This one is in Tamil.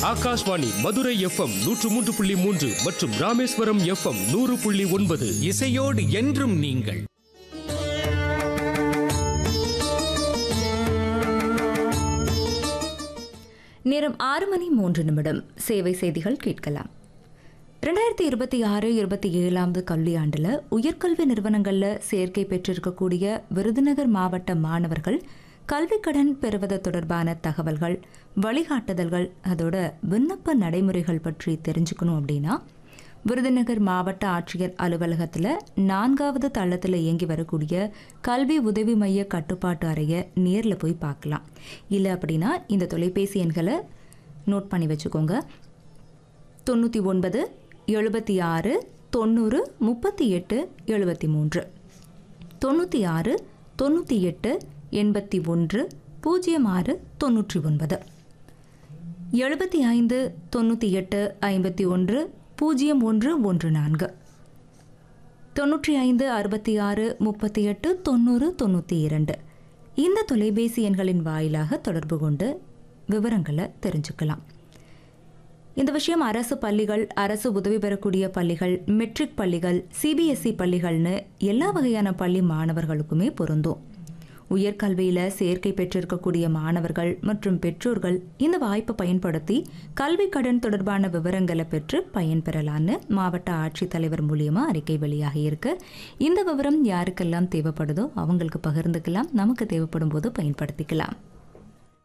ஆகாஷ்வாணி மதுரை எஃப்எம் நூற்று மூன்று புள்ளி மூன்று மற்றும் ராமேஸ்வரம் எஃப்எம் நூறு புள்ளி ஒன்பது இசையோடு என்றும் நீங்கள் நேரம் ஆறு மணி மூன்று நிமிடம் சேவை செய்திகள் கேட்கலாம் ரெண்டாயிரத்தி இருபத்தி ஆறு இருபத்தி ஏழாவது கல்வியாண்டில் உயர்கல்வி நிறுவனங்களில் சேர்க்கை பெற்றிருக்கக்கூடிய விருதுநகர் மாவட்ட மாணவர்கள் கல்விக்கடன் பெறுவது தொடர்பான தகவல்கள் வழிகாட்டுதல்கள் அதோட விண்ணப்ப நடைமுறைகள் பற்றி தெரிஞ்சுக்கணும் அப்படின்னா விருதுநகர் மாவட்ட ஆட்சியர் அலுவலகத்தில் நான்காவது தளத்தில் இயங்கி வரக்கூடிய கல்வி உதவி மைய கட்டுப்பாட்டு அறையை நேரில் போய் பார்க்கலாம் இல்லை அப்படின்னா இந்த தொலைபேசி எண்களை நோட் பண்ணி வச்சுக்கோங்க தொண்ணூற்றி ஒன்பது எழுபத்தி ஆறு தொண்ணூறு முப்பத்தி எட்டு எழுபத்தி மூன்று தொண்ணூற்றி ஆறு தொண்ணூற்றி எட்டு எண்பத்தி ஒன்று பூஜ்ஜியம் ஆறு தொண்ணூற்றி ஒன்பது எழுபத்தி ஐந்து தொண்ணூற்றி எட்டு ஐம்பத்தி ஒன்று பூஜ்ஜியம் ஒன்று ஒன்று நான்கு தொண்ணூற்றி ஐந்து அறுபத்தி ஆறு முப்பத்தி எட்டு தொண்ணூறு தொண்ணூற்றி இரண்டு இந்த தொலைபேசி எண்களின் வாயிலாக தொடர்பு கொண்டு விவரங்களை தெரிஞ்சுக்கலாம் இந்த விஷயம் அரசு பள்ளிகள் அரசு உதவி பெறக்கூடிய பள்ளிகள் மெட்ரிக் பள்ளிகள் சிபிஎஸ்இ பள்ளிகள்னு எல்லா வகையான பள்ளி மாணவர்களுக்குமே பொருந்தும் உயர்கல்வியில் சேர்க்கை பெற்றிருக்கக்கூடிய மாணவர்கள் மற்றும் பெற்றோர்கள் இந்த வாய்ப்பை பயன்படுத்தி கல்வி கடன் தொடர்பான விவரங்களை பெற்று பயன்பெறலான்னு மாவட்ட ஆட்சித்தலைவர் மூலியமா அறிக்கை வெளியாகி இருக்கு இந்த விவரம் யாருக்கெல்லாம் தேவைப்படுதோ அவங்களுக்கு பகிர்ந்துக்கலாம் நமக்கு தேவைப்படும் போது பயன்படுத்திக்கலாம்